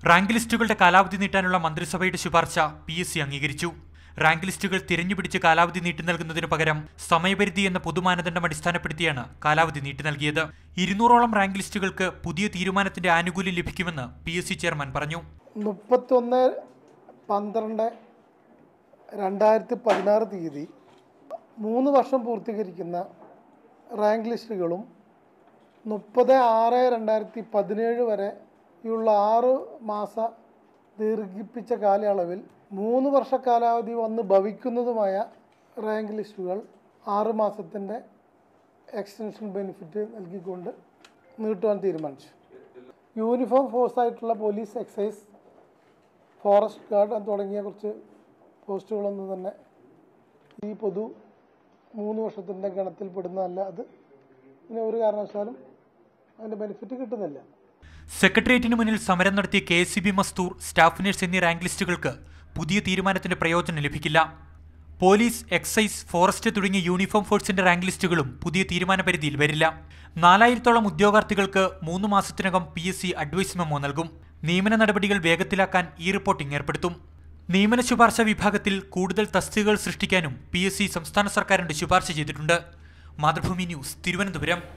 rank ലിസ്റ്റുകളുടെ കാലാവധി നീട്ടാനുള്ള മന്ത്രിസഭയുടെ ശുപാർശ പി എസ് സി അംഗീകരിച്ചു റാങ്ക് ലിസ്റ്റുകൾ തിരഞ്ഞുപിടിച്ച് കാലാവധി നീട്ടി നൽകുന്നതിനു പകരം സമയപരിധി എന്ന പൊതുമാനദണ്ഡം അടിസ്ഥാനപ്പെടുത്തിയാണ് കാലാവധി നീട്ടി നൽകിയത് ഇരുന്നൂറോളം റാങ്ക് ലിസ്റ്റുകൾക്ക് പുതിയ തീരുമാനത്തിന്റെ ആനുകൂല്യം ലഭിക്കുമെന്ന് പി എസ് സി ചെയർമാൻ പറഞ്ഞു മുപ്പത്തൊന്ന് പന്ത്രണ്ട് രണ്ടായിരത്തി പതിനാറ് തീയതി മൂന്ന് വർഷം പൂർത്തീകരിക്കുന്ന റാങ്ക് ലിസ്റ്റുകളും മുപ്പത് ആറ് രണ്ടായിരത്തി പതിനേഴ് വരെയുള്ള ആറ് മാസ ദീർഘിപ്പിച്ച കാലയളവിൽ മൂന്ന് വർഷ കാലാവധി വന്ന് ഭവിക്കുന്നതുമായ റാങ്ക് ലിസ്റ്റുകൾ ആറ് മാസത്തിൻ്റെ എക്സ്റ്റൻഷൻ ബെനിഫിറ്റ് നൽകിക്കൊണ്ട് നീട്ടുവാൻ തീരുമാനിച്ചു യൂണിഫോം ഫോഴ്സായിട്ടുള്ള പോലീസ് എക്സൈസ് ഫോറസ്റ്റ് ഗാർഡ് തുടങ്ങിയ കുറച്ച് പോസ്റ്റുകളൊന്നും തന്നെ ഈ പൊതു മൂന്ന് വർഷത്തിൻ്റെ ഗണത്തിൽ പെടുന്നതല്ല അത് പിന്നെ ഒരു കാരണവശാലും അതിൻ്റെ ബെനിഫിറ്റ് കിട്ടുന്നില്ല സെക്രട്ടേറിയറ്റിന് മുന്നിൽ സമരം നടത്തിയ കെ എസ് സി ബി മസ്തൂർ സ്റ്റാഫ് നഴ്സ് എന്നീ റാങ്ക് ലിസ്റ്റുകൾക്ക് പുതിയ തീരുമാനത്തിന്റെ പ്രയോജനം ലഭിക്കില്ല പോലീസ് എക്സൈസ് ഫോറസ്റ്റ് തുടങ്ങിയ യൂണിഫോം ഫോഴ്സിന്റെ റാങ്ക് ലിസ്റ്റുകളും പുതിയ തീരുമാന പരിധിയിൽ വരില്ല നാലായിരത്തോളം ഉദ്യോഗാർത്ഥികൾക്ക് മൂന്ന് മാസത്തിനകം P S C advice memo നൽകും നിയമന നടപടികൾ വേഗത്തിലാക്കാൻ ഈ റിപ്പോർട്ടിംഗ് ഏർപ്പെടുത്തും നിയമന ശുപാർശ വിഭാഗത്തിൽ കൂടുതൽ തസ്തികകൾ സൃഷ്ടിക്കാനും പി എസ് സി സംസ്ഥാന സർക്കാരിന്റെ ശുപാർശ ചെയ്തിട്ടുണ്ട് മാതൃഭൂമി ന്യൂസ് തിരുവനന്തപുരം